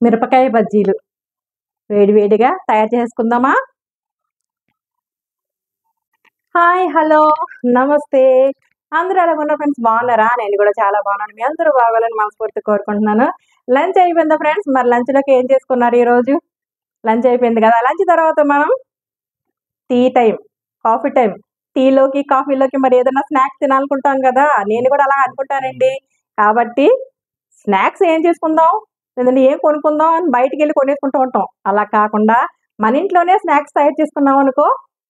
మిరపకాయ బజ్జీలు వేడివేడిగా తయారు చేసుకుందామా హాయ్ హలో నమస్తే అందరూ ఎలా ఉన్నారు ఫ్రెండ్స్ బాగున్నారా నేను కూడా చాలా బాగున్నాను మీ అందరూ బాగోవాలని మనస్ఫూర్తి కోరుకుంటున్నాను లంచ్ అయిపోయిందా ఫ్రెండ్స్ మరి లంచ్లోకి ఏం చేసుకున్నారు ఈరోజు లంచ్ అయిపోయింది కదా లంచ్ తర్వాత మనం టీ టైం కాఫీ టైం టీలోకి కాఫీలోకి మరి ఏదైనా స్నాక్స్ తినాలనుకుంటాం కదా నేను కూడా అలా అనుకుంటానండి కాబట్టి స్నాక్స్ ఏం చేసుకుందాం లేదంటే ఏం కొనుక్కుందాం అని బయటికి వెళ్ళి కొనేసుకుంటూ ఉంటాం అలా కాకుండా మన ఇంట్లోనే స్నాక్స్ తయారు చేసుకున్నాం అనుకో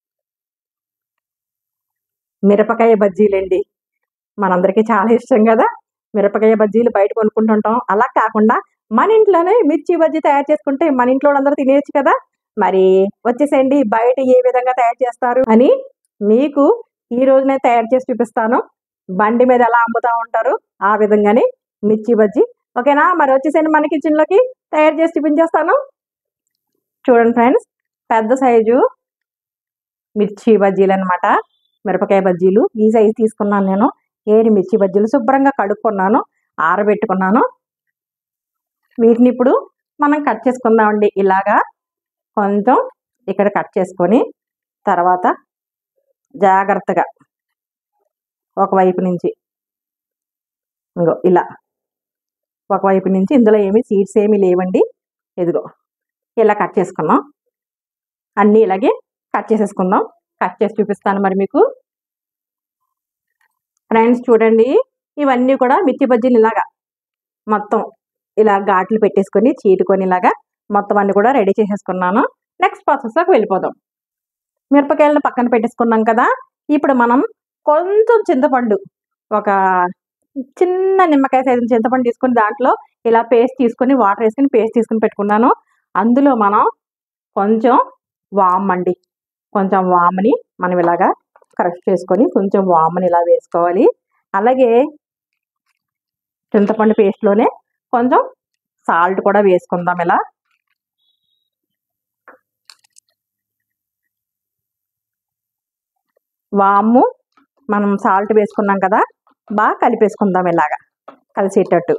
మిరపకాయ బజ్జీలండి మనందరికీ చాలా ఇష్టం కదా మిరపకాయ బజ్జీలు బయట కొనుక్కుంటుంటాం అలా కాకుండా మన ఇంట్లోనే మిర్చి బజ్జీ తయారు చేసుకుంటే మన ఇంట్లో అందరూ తినేయచ్చు కదా మరి వచ్చేసేయండి బయట ఏ విధంగా తయారు చేస్తారు అని మీకు ఈ రోజునే తయారు చేసి చూపిస్తాను బండి మీద ఎలా అమ్ముతా ఉంటారు ఆ విధంగానే మిర్చి బజ్జీ ఓకేనా మరి వచ్చేసేయండి మన కిచెన్లోకి తయారు చేసి చూపించేస్తాను చూడండి ఫ్రెండ్స్ పెద్ద సైజు మిర్చి బజ్జీలు అనమాట మిరపకాయ బజ్జీలు ఈ సైజు తీసుకున్నాను నేను ఏడు మిర్చి బజ్జీలు శుభ్రంగా కడుక్కున్నాను ఆరబెట్టుకున్నాను వీటిని ఇప్పుడు మనం కట్ చేసుకుందామండి ఇలాగా కొంచెం ఇక్కడ కట్ చేసుకొని తర్వాత జాగ్రత్తగా ఒకవైపు నుంచి ఇంకో ఇలా ఒకవైపు నుంచి ఇందులో ఏమీ సీడ్స్ ఏమీ లేవండి ఇదిగో ఇలా కట్ చేసుకున్నాం అన్నీ ఇలాగే కట్ చేసేసుకుందాం కట్ చేసి చూపిస్తాను మరి మీకు ఫ్రెండ్స్ చూడండి ఇవన్నీ కూడా మిర్చి బజ్జీలు ఇలాగా మొత్తం ఇలా ఘాట్లు పెట్టేసుకొని చీటుకొని ఇలాగా మొత్తం అన్ని కూడా రెడీ చేసేసుకున్నాను నెక్స్ట్ ప్రాసెస్లోకి వెళ్ళిపోదాం మిరపకాయలను పక్కన పెట్టేసుకున్నాం కదా ఇప్పుడు మనం కొంచెం చింతపండు ఒక చిన్న నిమ్మకాయ సైజు చింతపండు తీసుకొని దాంట్లో ఇలా పేస్ట్ తీసుకొని వాటర్ వేసుకొని పేస్ట్ తీసుకొని పెట్టుకున్నాను అందులో మనం కొంచెం వామ్ అండి కొంచెం వామ్ని మనం ఇలాగా క్రష్ చేసుకొని కొంచెం వామ్ని ఇలా వేసుకోవాలి అలాగే చింతపండు పేస్ట్లోనే కొంచెం సాల్ట్ కూడా వేసుకుందాం ఇలా వాము మనం సాల్ట్ వేసుకున్నాం కదా బాగా కలిపేసుకుందాం ఇలాగా కలిసేటట్టు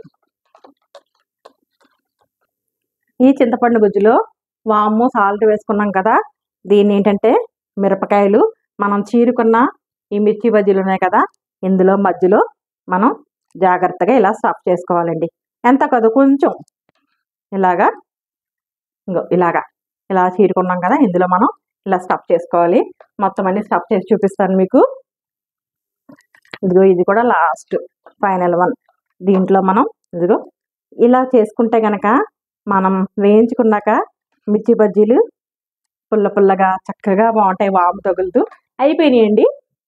ఈ చింతపండు గుజ్జులో వాము సాల్ట్ వేసుకున్నాం కదా దీన్ని ఏంటంటే మిరపకాయలు మనం చీరుకున్న ఈ మిర్చి బజ్జీలు ఉన్నాయి కదా ఇందులో మధ్యలో మనం జాగ్రత్తగా ఇలా స్టఫ్ చేసుకోవాలండి ఎంత కాదు కొంచెం ఇలాగా ఇంకో ఇలాగా ఇలా చీరుకున్నాం కదా ఇందులో మనం ఇలా స్టఫ్ చేసుకోవాలి మొత్తం అన్ని స్టఫ్ చేసి చూపిస్తాను మీకు ఇదిగో ఇది కూడా లాస్ట్ ఫైనల్ వన్ దీంట్లో మనం ఇదిగో ఇలా చేసుకుంటే కనుక మనం వేయించుకున్నాక మిర్చి బజ్జీలు పుల్ల పుల్లగా చక్కగా బాగుంటాయి వాము తగులుతూ అయిపోయినాయండి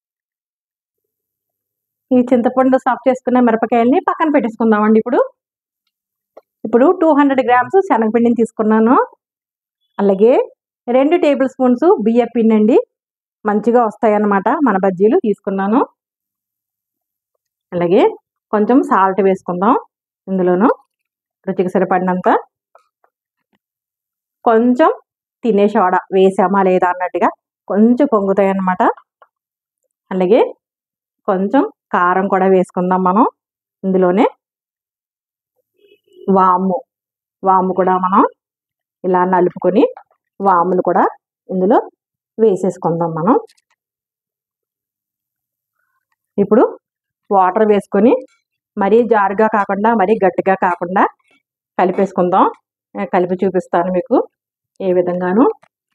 ఈ చింతపండు సాఫ్ చేసుకున్న మిరపకాయల్ని పక్కన పెట్టేసుకుందామండి ఇప్పుడు ఇప్పుడు టూ హండ్రెడ్ గ్రామ్స్ శనగపిండిని తీసుకున్నాను అలాగే రెండు టేబుల్ స్పూన్స్ బియ్య పిండి అండి మంచిగా వస్తాయి అన్నమాట మన బజ్జీలు తీసుకున్నాను అలాగే కొంచెం సాల్ట్ వేసుకుందాం ఇందులోను రుచికి సరిపడినంత కొంచెం తినే సోడా వేసామా లేదా అన్నట్టుగా కొంచెం పొంగుతాయి అన్నమాట అలాగే కొంచెం కారం కూడా వేసుకుందాం మనం ఇందులోనే వాము వాము కూడా మనం ఇలా నలుపుకొని వాములు కూడా ఇందులో వేసేసుకుందాం మనం ఇప్పుడు వాటర్ వేసుకొని మరీ జారుగా కాకుండా మరీ గట్టిగా కాకుండా కలిపేసుకుందాం కలిపి చూపిస్తాను మీకు ఏ విధంగాను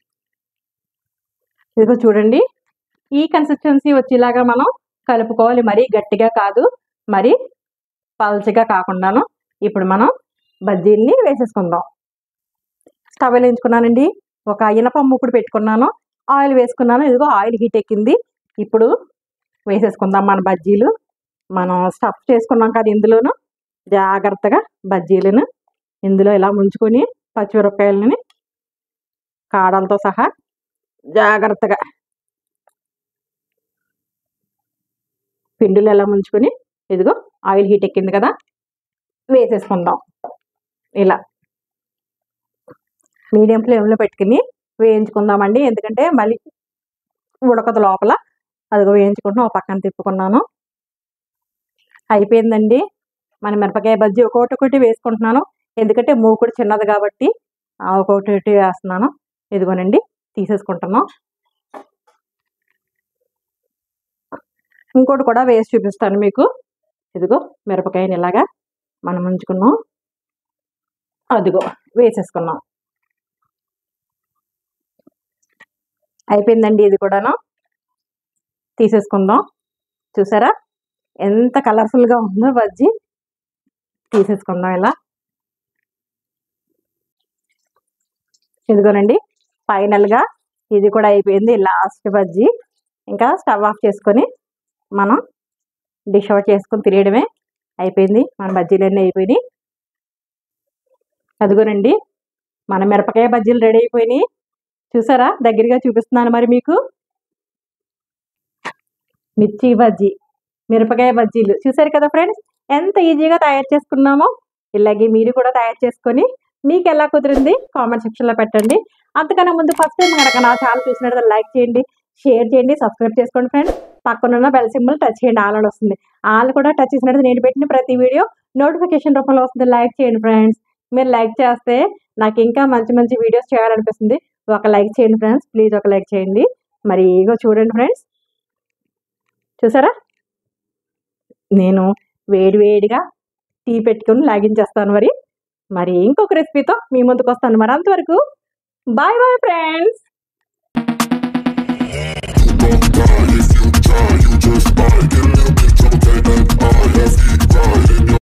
ఇదిగో చూడండి ఈ కన్సిస్టెన్సీ వచ్చేలాగా మనం కలుపుకోవాలి మరీ గట్టిగా కాదు మరీ పల్చగా కాకుండాను ఇప్పుడు మనం బజ్జీల్ని వేసేసుకుందాం స్టవ్ వెలిగించుకున్నానండి ఒక ఇనప ముక్కుడు పెట్టుకున్నాను ఆయిల్ వేసుకున్నాను ఇదిగో ఆయిల్ హీట్ ఎక్కింది ఇప్పుడు వేసేసుకుందాం మన బజ్జీలు మనం స్టఫ్ చేసుకున్నాం కదా ఇందులోను జాగ్రత్తగా బజ్జీలను ఇందులో ఇలా ముంచుకొని పచ్చిమిరపకాయలని కాడలతో సహా జాగ్రత్తగా పిండిలు ఎలా ముంచుకొని ఇదిగో ఆయిల్ హీట్ ఎక్కింది కదా వేసేసుకుందాం ఇలా మీడియం ఫ్లేమ్లో పెట్టుకుని వేయించుకుందామండి ఎందుకంటే మళ్ళీ ఉడకదు లోపల అదిగో వేయించుకుంటున్నాం ఒక పక్కన తిప్పుకున్నాను అయిపోయిందండి మన మిరపకాయ బజ్జీ ఒక్కొక్కటి ఒకటి వేసుకుంటున్నాను ఎందుకంటే మూకుడు చిన్నది కాబట్టి ఆ, ఒకటి ఒకటి వేస్తున్నాను ఇదిగోనండి తీసేసుకుంటున్నాం ఇంకోటి కూడా వేసి చూపిస్తాను మీకు ఇదిగో మిరపకాయని ఇలాగా మనం ఉంచుకున్నాం అదిగో వేసేసుకున్నాం అయిపోయిందండి ఇది కూడాను తీసేసుకుందాం చూసారా ఎంత కలర్ఫుల్గా ఉందో బజ్జీ తీసేసుకుందాం ఇలా ఇదిగోనండి ఫైనల్గా ఇది కూడా అయిపోయింది లాస్ట్ బజ్జీ ఇంకా స్టవ్ ఆఫ్ చేసుకొని మనం డిష్ అవుట్ చేసుకొని తినేయడమే అయిపోయింది మన బజ్జీలన్నీ అయిపోయినాయి అదిగోనండి మన మిరపకాయ బజ్జీలు రెడీ అయిపోయినాయి చూసారా దగ్గరగా చూపిస్తున్నాను మరి మీకు మిర్చి బజ్జీ మిరపకాయ బజ్జీలు చూసారు కదా ఫ్రెండ్స్ ఎంత ఈజీగా తయారు చేసుకున్నామో ఇలాగే మీరు కూడా తయారు చేసుకొని మీకు ఎలా కుదిరింది కామెంట్ సెక్షన్లో పెట్టండి అంతకన్నా ముందు ఫస్ట్ టైం కనుక నా ఛానల్ చూసినట్టు లైక్ చేయండి షేర్ చేయండి సబ్స్క్రైబ్ చేసుకోండి ఫ్రెండ్స్ పక్కనున్న బెల్ సింబల్ టచ్ చేయండి ఆల్ అని వస్తుంది ఆల్ కూడా టచ్ చేసినట్టు నేను పెట్టిన ప్రతి వీడియో నోటిఫికేషన్ రూపంలో వస్తుంది లైక్ చేయండి ఫ్రెండ్స్ మీరు లైక్ చేస్తే నాకు ఇంకా మంచి మంచి వీడియోస్ చేయాలనిపిస్తుంది ఒక లైక్ చేయండి ఫ్రెండ్స్ ప్లీజ్ ఒక లైక్ చేయండి మరి ఇగో చూడండి ఫ్రెండ్స్ చూసారా నేను వేడి వేడిగా టీ పెట్టుకొని లాగించేస్తాను మరి మరి ఇంకొక రెసిపీతో మీ ముందుకు వస్తాను మరి అంతవరకు bye bye friends Don't die if you try, you just die. Get a little bit, okay, then, oh, yes,